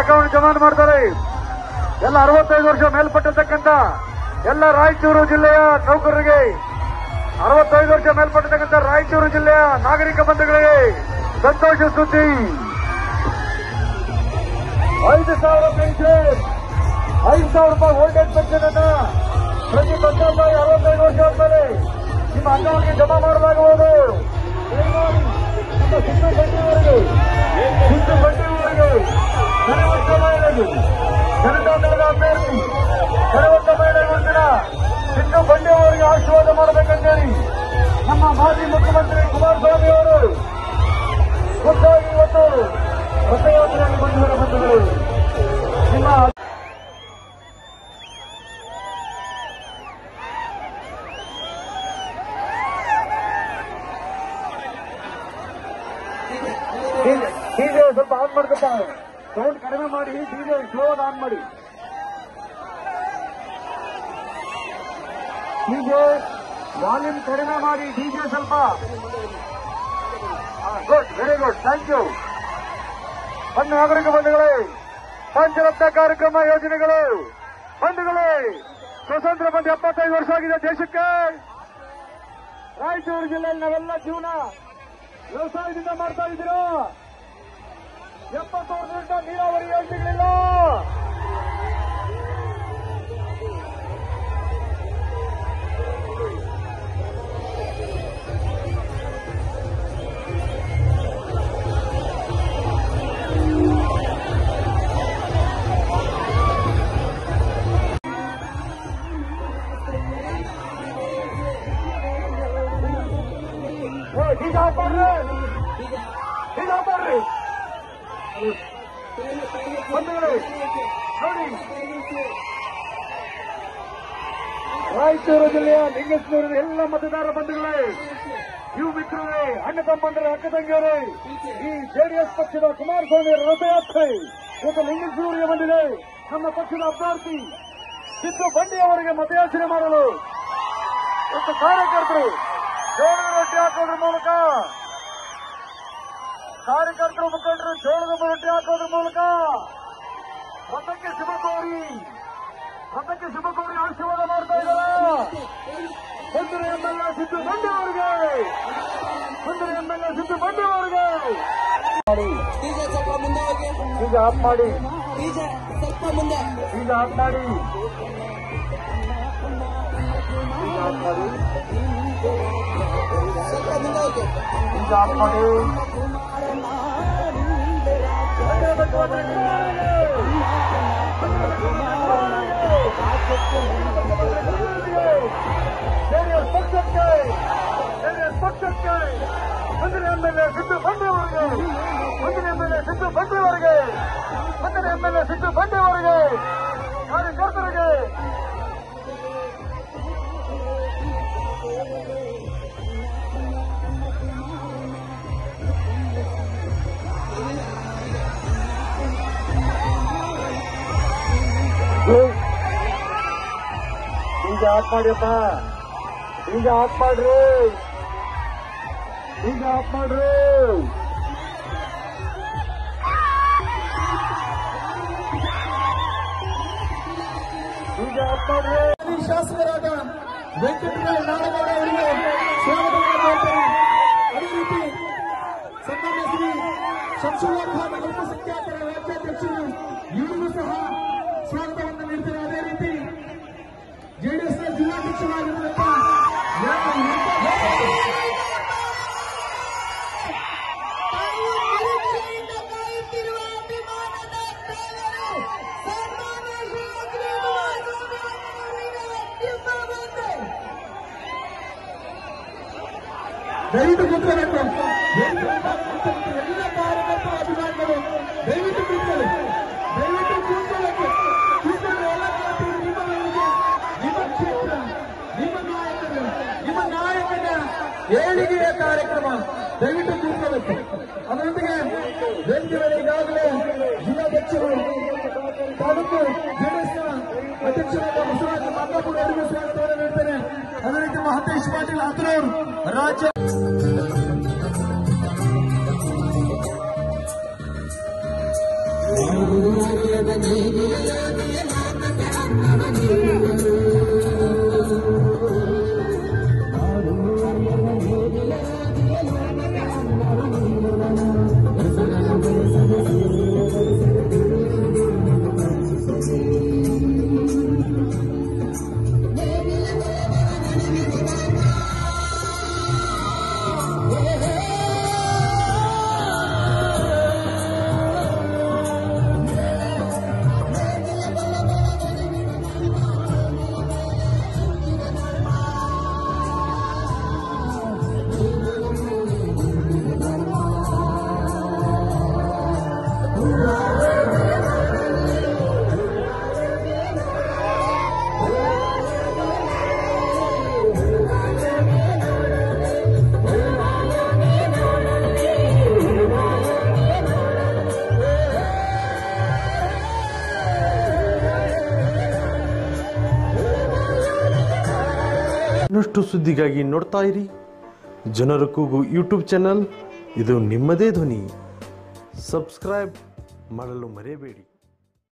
account ಜಮಾ ಮಾಡ್ತಾರೆ ಎಲ್ಲ ಅರವತ್ತೈದು ವರ್ಷ ಮೇಲ್ಪಟ್ಟಿರ್ತಕ್ಕಂಥ ಎಲ್ಲ ರಾಯಚೂರು ಜಿಲ್ಲೆಯ ನೌಕರರಿಗೆ ಅರವತ್ತೈದು ವರ್ಷ ಮೇಲ್ಪಟ್ಟಿರ್ತಕ್ಕಂಥ ರಾಯಚೂರು ಜಿಲ್ಲೆಯ ನಾಗರಿಕ ಬಂಧುಗಳಿಗೆ ಸಂತೋಷ ಸುದ್ದಿ ಐದು ಸಾವಿರ ಪೆನ್ಷನ್ ಐದು ಸಾವಿರ ರೂಪಾಯಿ ಓಲ್ಡೇಜ್ ಪೆನ್ಷನ್ ಅನ್ನ ಪ್ರತಿ ತಂದೆ ಅರವತ್ತೈದು ವರ್ಷ ಆದ್ಮೇಲೆ ನಿಮ್ಮ ಅಕೌಂಟ್ಗೆ ಜಮಾ ಮಾಡಲಾಗುವುದು ದಯಮಾಡಿ ನಮ್ಮ ಸಿದ್ದು ಬಂಡಿಯವರಿಗೆ ಸಿದ್ದು ಬಂಡಿಯವರಿಗೆ ಕರೆವಂತ ಮಹಿಳೆಗೆ ಜನತಾದಳದ ಅಭ್ಯರ್ಥಿ ಕರೆವಂತ ಮಹಿಳೆಗೋಸ್ಕರ ಸಿದ್ದು ಬಂಡಿಯವರಿಗೆ ಆಶೀರ್ವಾದ ಮಾಡಬೇಕಂತೇಳಿ ನಮ್ಮ ಮಾಜಿ ಮುಖ್ಯಮಂತ್ರಿ ಕುಮಾರಸ್ವಾಮಿ ಅವರು ಖುದ್ದಾಗಿ ಇವತ್ತು ರಥಯಾತ್ರೆಯಲ್ಲಿ ಬಂದಿರುವ ಬಂಧುಗಳು ನಿಮ್ಮ ಡಿಜೆ ಸ್ವಲ್ಪ ಆನ್ ಮಾಡ್ಕೊಪ್ಪ ಸೌಂಡ್ ಕಡಿಮೆ ಮಾಡಿ ಡಿಜೆ ಸ್ಲೋ ಆನ್ ಮಾಡಿ ಡಿಜೆ ವಾಲ್ಯೂಮ್ ಕಡಿಮೆ ಮಾಡಿ ಡಿಜೆ ಸ್ವಲ್ಪ good very good thank you ಬನ್ನಿ ನಾಗರಿಕ ಬಂಧುಗಳೇ ಪಂಚರತ್ನ ಕಾರ್ಯಕ್ರಮ ಯೋಜನೆಗಳು ಬಂಧುಗಳೇ ಸ್ವತಂತ್ರ ಬಂದು ಎಪ್ಪತ್ತೈದು ವರ್ಷ ಆಗಿದೆ ದೇಶಕ್ಕೆ ರಾಯಚೂರು ಜಿಲ್ಲೆಯಲ್ಲಿ ನಾವೆಲ್ಲ ಜೀವನ ವ್ಯವಸಾಯದಿಂದ ಮಾಡ್ತಾ ಇದ್ದೀರಾ ಎಪ್ಪತ್ತು ವರ್ಷದಿಂದ ನೀರಾವರಿ ಯೋಜನೆಗಳಿಲ್ಲ ಏ, ಬೀಜ ಹಾಕ್ಬಾರ್ರಿ ಬೀಜ ಹಾಕ್ಬಾರ್ರಿ ಬಂಧುಗಳೇ ನೋಡಿ ರಾಯಚೂರು ಜಿಲ್ಲೆಯ ಲಿಂಗಸ್ನೂರಿನ ಎಲ್ಲ ಮತದಾರ ಬಂಧುಗಳೇ ಯುವ ಮಿತ್ರರೇ ಅಣ್ಣ ತಮ್ಮಂದರ ಅಕ್ಕ ತಂಗಿಯವರೇ ಈ ಜೆಡಿಎಸ್ ಪಕ್ಷದ ಕುಮಾರಸ್ವಾಮಿ ಅವರ ರಥಯಾತ್ರೆ ಇವತ್ತು ಲಿಂಗಸ್ನೂರಿಗೆ ಬಂದಿದೆ ನಮ್ಮ ಪಕ್ಷದ ಅಭ್ಯರ್ಥಿ ಸಿದ್ದು ಬಂಡಿ ಅವರಿಗೆ ಮತಯಾಚನೆ ಮಾಡಲು ಇವತ್ತು ಕಾರ್ಯಕರ್ತರು ಜೋಳದ ರೊಟ್ಟಿ ಹಾಕೋದ್ರ ಮೂಲಕ ಕಾರ್ಯಕರ್ತರು ಮುಖಂಡರು ಜೋಳದ ರೊಟ್ಟಿ ಹಾಕೋದ್ರ ಮೂಲಕ ಮತಕ್ಕೆ ಶುಭ ಕೋರಿ ಮತಕ್ಕೆ ಶುಭ ಕೋರಿ ಆಶೀರ್ವಾದ ಮಾಡ್ತಾ ಇದ್ದಾರೆ ಸುಂದರ ಎಂಎಲ್ಎ ಸಿದ್ದು ಬಂಡಿ ಅವರಿಗೆ ಸುಂದರ ಎಂಎಲ್ಎ ಸಿದ್ದು ಬಂಡಿ ಅವರಿಗೆ ಮಾಡಿ ಡಿಜೆ ಸ್ವಲ್ಪ ಮುಂದೆ ಹೋಗಿ ಈಗ ಆಫ್ ಮಾಡಿ ಡಿಜೆ ಸ್ವಲ್ಪ ಮುಂದೆ ಈಗ ಆಫ್ ಮಾಡಿ ಈಗ ಆಫ್ ಮಾಡಿ ಸ್ವಲ್ಪ ಮುಂದೆ ಹೋಗಿ ಈಗ ಆಫ್ ಮಾಡಿ ಜೆಡಿಎಸ್ ಪಕ್ಷಕ್ಕೆ ಜೆಡಿಎಸ್ ಪಕ್ಷಕ್ಕೆ ಮುಂದಿನ ಎಂಎಲ್ಎ ಸಿದ್ದು ಬಂಡಿಯವರಿಗೆ ಮುಂದಿನ ಎಂಎಲ್ಎ ಸಿದ್ದು ಬಂಡಿಯವರಿಗೆ ಮುಂದಿನ ಎಂಎಲ್ಎ ಸಿದ್ದು ಬಂಡಿಯವರಿಗೆ ಕಾರ್ಯಕರ್ತರಿಗೆ ಈಗ ಆಫ್ ಮಾಡಿಯಪ್ಪ ಈಗ ಆಫ್ ಮಾಡ್ರಿ ಈಗ ಆಫ್ ಮಾಡ್ರಿ ಈಗ ಆಫ್ ಮಾಡ್ರಿ ಶಾಸಕರಾದ ವೆಂಕಟರಾಯ ನಾಡಗೌಡ ಅವರಿಗೆ ಸ್ವಾಗತವನ್ನು ಮಾಡ್ತಾರೆ ಅದೇ ರೀತಿ ಸನ್ಮಾನ್ಯ ಶ್ರೀ ಶಂಸುಲ್ಲಾ ಖಾನ್ ಅಲ್ಪಸಂಖ್ಯಾತರ ರಾಜ್ಯಾಧ್ಯಕ್ಷರು ಇವರಿಗೂ ಸಹ ಸ್ವಾಗತವನ್ನು ನೀಡ್ತಾರೆ ಅದೇ ರೀತಿ ಜೆಡಿಎಸ್ನ ಜಿಲ್ಲಾಧ್ಯಕ್ಷರಾಗಿರುವಂತ ತಾವು ನಿರೀಕ್ಷೆಯಿಂದ ಕಾಯುತ್ತಿರುವ ಅಭಿಮಾನದ ದೇವರು ಸನ್ಮಾನ್ಯ ಶ್ರೀ ಕುಮಾರಸ್ವಾಮಿ ನಿಮ್ಮ ಮುಂದೆ ದಯವಿಟ್ಟು ಕೂತ್ಕೋಬೇಕು ಎಲ್ಲ ಕಾರ್ಯಕರ್ತರ ಅಭಿಮಾನಿಗಳು ದಯವಿಟ್ಟು ಕೂತ್ಕೊಳ್ಳಿ ದಯವಿಟ್ಟು ಕೂತ್ಕೊಳ್ಳಬೇಕು ಕೂತ್ಕೊಂಡು ಎಲ್ಲ ಕೇಳ್ತೀವಿ ನಿಮ್ಮ ಮನೆಗೆ ನಿಮ್ಮ ಕ್ಷೇತ್ರ ನಿಮ್ಮ ನಾಯಕರು ನಿಮ್ಮ ನಾಯಕನ ಏಳಿಗೆಯ ಕಾರ್ಯಕ್ರಮ ದಯವಿಟ್ಟು ಕೂತ್ಕೋಬೇಕು ಅದರೊಂದಿಗೆ ವೇದಿಕೆಯಲ್ಲಿ ಈಗಾಗಲೇ ಜಿಲ್ಲಾಧ್ಯಕ್ಷರು ತಾಲೂಕು ಜೆಡಿಎಸ್ನ ಅಧ್ಯಕ್ಷರಾದ ಬಸವರಾಜ ಮಾತಾಪುರ ಅವರಿಗೂ ಸ್ವಾಗತವನ್ನು ನೀಡ್ತೇನೆ ಅದೇ ರೀತಿ ಮಹಂತೇಶ್ ಪಾಟೀಲ್ ಹಾತ್ರೂರ್ ರಾಜ್ಯ ಿ ಇನ್ನಷ್ಟು ಸುದ್ದಿಗಾಗಿ ನೋಡ್ತಾ ಇರಿ ಜನರ ಕೂಗು ಯೂಟ್ಯೂಬ್ ಚಾನಲ್ ಇದು ನಿಮ್ಮದೇ ಧ್ವನಿ ಸಬ್ಸ್ಕ್ರೈಬ್ ಮಾಡಲು ಮರೆಯಬೇಡಿ